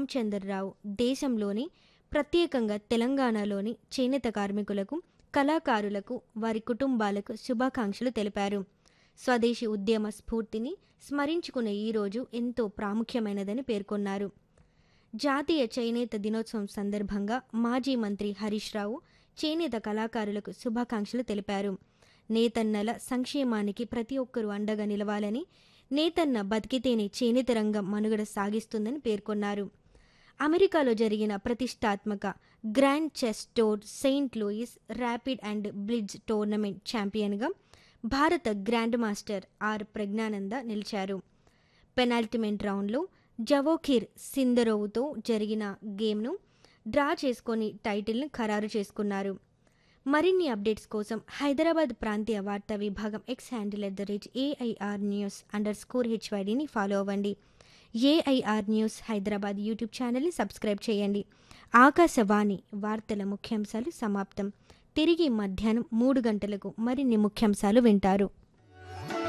రామచంద్రరావు దేశంలోని ప్రత్యేకంగా తెలంగాణలోని చేనేత కార్మికులకు కళాకారులకు వారి కుటుంబాలకు శుభాకాంక్షలు తెలిపారు స్వదేశీ ఉద్యమ స్ఫూర్తిని స్మరించుకునే ఈ రోజు ఎంతో ప్రాముఖ్యమైనదని పేర్కొన్నారు జాతీయ చేనేత దినోత్సవం సందర్భంగా మాజీ మంత్రి హరీష్ రావు చేనేత కళాకారులకు శుభాకాంక్షలు తెలిపారు నేతన్నల సంక్షేమానికి ప్రతి ఒక్కరూ అండగా నిలవాలని నేతన్న బతికితేనే చేనేత రంగం మనుగడ సాగిస్తుందని పేర్కొన్నారు అమెరికాలో జరిగిన ప్రతిష్టాత్మక grand chess tour Saint Louis rapid and blitz tournament ఛాంపియన్గా భారత గ్రాండ్ మాస్టర్ ఆర్ ప్రజ్ఞానంద నిలిచారు పెనాల్టిమెంట్ రౌండ్లో జవోఖిర్ సిందరోవుతో జరిగిన గేమ్ను డ్రా చేసుకొని టైటిల్ను ఖరారు చేసుకున్నారు మరిన్ని అప్డేట్స్ కోసం హైదరాబాద్ ప్రాంతీయ వార్తా విభాగం X handle at the rate AIR news underscore హెచ్వైడిని ఫాలో అవ్వండి ఏఐఆర్ న్యూస్ హైదరాబాద్ యూట్యూబ్ ఛానల్ని సబ్స్క్రైబ్ చేయండి ఆకాశవాణి వార్తల ముఖ్యాంశాలు సమాప్తం తిరిగి మధ్యాహ్నం మూడు గంటలకు మరిన్ని ముఖ్యాంశాలు వింటారు